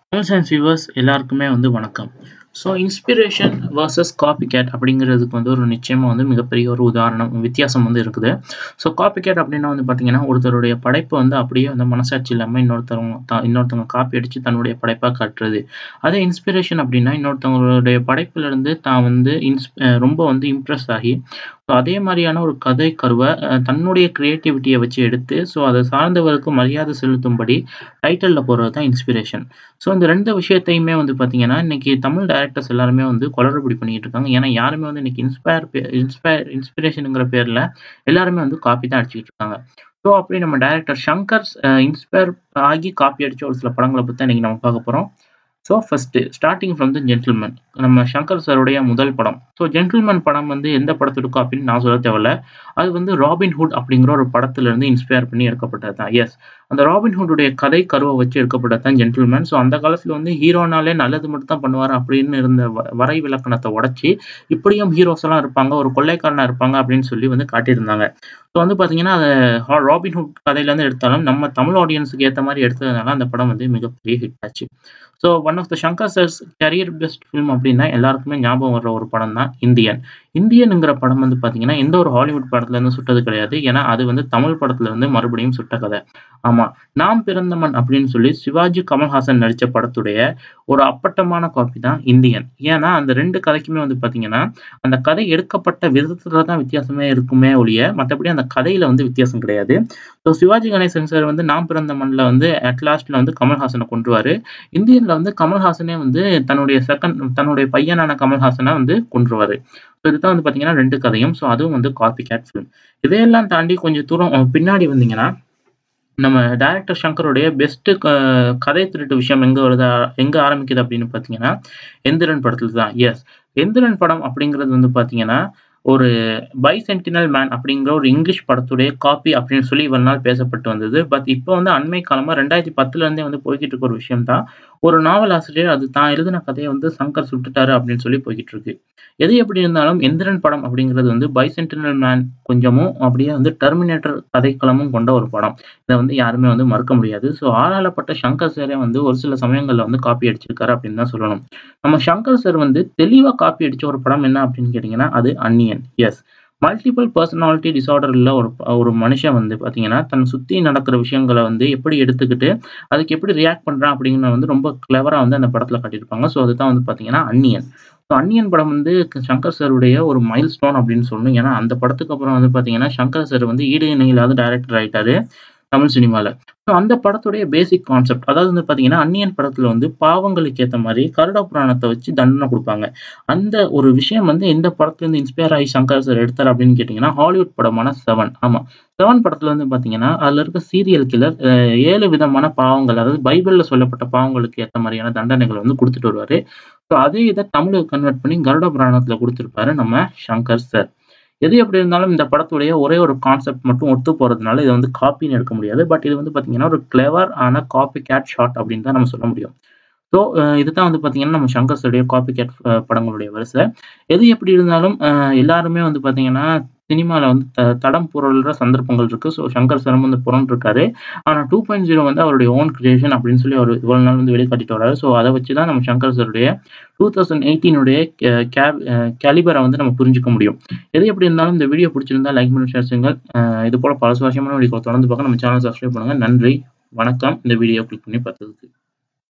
Tamil science viewers எல்லாருக்குமே வந்து வணக்கம். So inspiration versus copy cat அப்படிங்கிறதுக்கு வந்து ஒரு நிச்சயமா வந்து மிகப்பெரிய ஒரு உதாரணம் வித்தியாசம் வந்து இருக்குது. ஸோ காப்பி கேட் அப்படின்னா வந்து பார்த்தீங்கன்னா, ஒருத்தருடைய படைப்ப வந்து அப்படியே வந்து மனசாட்சி இல்லாம இன்னொருத்தவங்க த இன்னொருத்தவங்க காப்பி அடிச்சு தன்னுடைய படைப்பா காட்டுறது. அதே இன்ஸ்பிரேஷன் அப்படின்னா, இன்னொருத்தவங்களுடைய படைப்பிலிருந்து தான் வந்து இன்ஸ் அ ரொம்ப வந்து இம்ப்ரெஸ் ஆகி, ஸோ அதே மாரியான ஒரு கதை கருவ அ தன்னுடைய கிரியேட்டிவிட்டிய வச்சு எடுத்து, ஸோ அத சார்ந்தவருக்கு மரியாதை செலுத்தும்படி டைட்டில்ல போடுறது தான் இன்ஸ்பிரேஷன். ஸோ இந்த 2 விஷயத்தையுமே வந்து பார்த்தீங்கன்னா, இன்னைக்கு தமிழ் டைரக்டர்ஸ் எல்லாருமே வந்து குளறுபடி பண்ணிட்டு இருக்காங்க. ஏன்னா, யாருமே வந்து இன்னைக்கு இன்ஸ்பயர் பே இன்ஸ்பயர் இன்ஸ்பிரேஷன்ங்கிற பேர்ல எல்லாருமே வந்து காப்பி தான் அடிச்சுக்கிட்டு இருக்காங்க. ஸோ அப்படி நம்ம டைரக்டர் ஷங்கர் அ இன்ஸ்பயர் ஆகி காப்பி அடிச்ச ஒரு சில படங்கள பத்தி தான் இன்னைக்கு நம்ம பார்க்க போறோம். So first starting from the Gentleman. நம்ம ஷங்கர் சாருடைய முதல் படம். ஸோ ஜென்டில்மேன் படம் வந்து எந்த படத்தோட காப்பின்னு நான் சொல்ல தேவையில்ல. அது வந்து ராபின் ஹுட் அப்படிங்கிற ஒரு படத்திலிருந்து இன்ஸ்பயர் பண்ணி எடுக்கப்பட்டது தான். எஸ். அந்த ராபின் ஹுட்டுடைய கதை கருவ வச்சு எடுக்கப்பட்டது தான் ஜென்டில்மேன். ஸோ அந்த காலத்துல வந்து ஹீரோனாலே நல்லது மட்டும் தான் பண்ணுவாரு அப்படின்னு இருந்த வ வரை விலக்கணத்த உடைச்சு, இப்படியும் ஹீரோஸ் எல்லாம் இருப்பாங்க, ஒரு கொள்ளைக்காரனா இருப்பாங்க அப்படின்னு சொல்லி வந்து காட்டியிருந்தாங்க. ஸோ வந்து பார்த்தீங்கன்னா, அத ஹா ராபின் ஹுட் கதையிலேருந்து எடுத்தாலும், நம்ம தமிழ் ஆடியன்ஸ்க்கு ஏத்த மாரி எடுத்ததுனால அந்த படம் வந்து மிகப்பெரிய ஹிட் ஆச்சு. So one of the Shankar sir's career best film அப்படின்னா எல்லாருக்குமே ஞாபகம் வர்ற ஒரு படம் தான் இந்தியன். இந்தியன்ங்கிற படம் வந்து பார்த்தீங்கன்னா, எந்த ஒரு ஹாலிவுட் படத்துலேருந்தும் சுட்டது கிடையாது. ஏன்னா, அது வந்து தமிழ் படத்துல இருந்து மறுபடியும் சுட்ட கதை. ஆமா. நாம் பிறந்த மண் அப்படின்னு சொல்லி சிவாஜி, கமல்ஹாசன் நடிச்ச படத்துடைய ஒரு அப்பட்டமான காப்பி தான் இந்தியன். ஏன்னா, அந்த 2 கதைக்குமே வந்து பார்த்தீங்கன்னா, அந்த கதை எடுக்கப்பட்ட விதத்துல தான் வித்தியாசமே இருக்குமே ஒழிய, மத்தபடி அந்த கதையில வந்து வித்தியாசம் கிடையாது. ஸோ சிவாஜி கணேசன் சார் வந்து நாம் பிறந்த மண்ல வந்து அட் லாஸ்ட்ல வந்து கமல்ஹாசன கொன்றுவாரு. இந்தியன்ல வந்து கமல்ஹாசனே வந்து தன்னுடைய செகண்ட் தன்னுடைய பையனான கமல்ஹாசன வந்து கொன்றுவாரு. ஸோ இதுதான் வந்து பார்த்தீங்கன்னா 2 கதையும். ஸோ அதுவும் வந்து காப்பி கேட் ஃபில்ம். இதையெல்லாம் தாண்டி கொஞ்சம் தூரம் அ பின்னாடி வந்தீங்கன்னா, நம்ம டைரக்டர் ஷங்கருடைய பெஸ்ட் க கதை திருட்டு விஷயம் எங்க வருது எங்க ஆரம்பிக்குது அப்படின்னு பார்த்தீங்கன்னா, எந்திரன் படத்துல தான். எஸ். எந்திரன் படம் அப்படிங்கிறது வந்து பார்த்தீங்கன்னா, ஒரு பைசென்டினல் மேன் அப்படிங்கிற ஒரு இங்கிலீஷ் படத்துடைய காப்பி அப்படின்னு சொல்லி இவ்வளவு நாள் பேசப்பட்டு வந்தது. பட் இப்ப வந்து அண்மை காலமா 2010ல இருந்தே வந்து போய்க்கிட்டு இருக்க ஒரு விஷயம் தான். ஒரு நாவல் ஆசிரியர் அது தான் எழுதின கதைய வந்து சங்கர் சுட்டுட்டாரு அப்படின்னு சொல்லி போய்க்கிட்டு இருக்கு. எது எப்படி இருந்தாலும் எந்திரன் படம் அப்படிங்கிறது வந்து பைசென்டினல் மேன் கொஞ்சமும், அப்படியே வந்து டெர்மினேட்டர் கதைக்களமும் கொண்ட ஒரு படம். இத வந்து யாருமே வந்து மறுக்க முடியாது. ஸோ ஆளாளப்பட்ட ஷங்கர் சாரே வந்து ஒரு சில சமயங்கள்ல வந்து காப்பி அடிச்சிருக்காரு அப்படின்னு தான் சொல்லணும். நம்ம ஷங்கர் சார் வந்து தெளிவா காப்பி அடிச்ச ஒரு படம் என்ன அப்படின்னு கேட்டீங்கன்னா, அது Anniyan. Yes. Multiple personality disorder உள்ள ஒரு ஒரு மனுஷன் வந்து பார்த்தீங்கன்னா, தன்ன சுத்தி நடக்கிற விஷயங்கள வந்து எப்படி எடுத்துக்கிட்டு, அதுக்கு எப்படி ரியாக்ட் பண்றான் அப்படிங்கிறத வந்து ரொம்ப கிளவரா வந்து அந்த படத்துல காட்டியிருப்பாங்க. ஸோ அதுதான் வந்து பார்த்தீங்கன்னா அந்நியன். ஸோ அந்நியன் படம் வந்து ஷங்கர் சாருடைய ஒரு மைல் ஸ்டோன் அப்படின்னு சொல்லணும். ஏன்னா, அந்த படத்துக்கு அப்புறம் வந்து பார்த்தீங்கன்னா, ஷங்கர் சார் வந்து ஈடு இணை இல்லாத டைரக்டர் ஆயிட்டாரு தமிழ் சினிமால. ஸோ அந்த படத்துடைய பேசிக் கான்செப்ட் அதாவது வந்து பார்த்தீங்கன்னா, அந்நியன் படத்துல வந்து பாவங்களுக்கு ஏத்த மாரி கருட புராணத்த வச்சு தண்டனை குடுப்பாங்க. அந்த ஒரு விஷயம் வந்து எந்த படத்துலருந்து இன்ஸ்பயர் ஆகி ஷங்கர் சார் எடுத்தாரு அப்படின்னு கேட்டீங்கன்னா, ஹாலிவுட் படமான செவன். ஆமா. செவன் படத்துல வந்து பார்த்தீங்கன்னா, அதுல இருக்க சீரியல் கில்லர் அ 7 விதமான பாவங்கள் அதாவது பைபிள்ல சொல்லப்பட்ட பாவங்களுக்கு ஏத்த மாரியான தண்டனைகள வந்து குடுத்துட்டு வருவாரு. ஸோ அதே இத தமிழுக்கு கன்வெர்ட் பண்ணி கருட புராணத்துல குடுத்திருப்பாரு நம்ம ஷங்கர் சார். எது எப்படி இருந்தாலும் இந்த படத்துடைய ஒரே ஒரு கான்செப்ட் மட்டும் ஒத்து போறதுனால இத வந்து காப்பின்னு எடுக்க முடியாது. பட் இது வந்து பார்த்தீங்கன்னா, ஒரு கிளவர் ஆன காப்பி கேட் ஷாட் அப்படின்னு தான் நம்ம சொல்ல முடியும். ஸோ அ இதுதான் வந்து பார்த்தீங்கன்னா, நம்ம ஷங்கர் சாருடைய காப்பி கேட் அ படங்களுடைய வரிசை. எது எப்படி இருந்தாலும் அ எல்லாருமே வந்து பார்த்தீங்கன்னா, சினிமால வந்து த தடம் புரள்ற சந்தர்ப்பங்கள் இருக்கு. ஸோ ஷங்கர் சாரும் வந்து புரண்டுருக்காரு. ஆனா 2.0 வந்து அவருடைய ஓன் கிரியேஷன் அப்படின்னு சொல்லி அவரு இவ்வளவு நாள் வந்து வெளிக்காட்டிட்டு வராரு. ஸோ அத வச்சு தான் நம்ம ஷங்கர் சாருடைய 2018 உடைய கே கேப் அ கேலிபர வந்து நம்ம புரிஞ்சுக்க முடியும். எது எப்படி இருந்தாலும் இந்த வீடியோ பிடிச்சிருந்தா லைக் பண்ணி ஷேர் செய்யுங்கள். அ இது போல பல சுவாரஸ்யமான வீடியோக்கள தொடர்ந்து பார்க்க நம்ம சேனல சப்ஸ்கிரைப் பண்ணுங்க. நன்றி. வணக்கம். இந்த வீடியோ கிளிக் பண்ணி பார்த்ததுக்கு.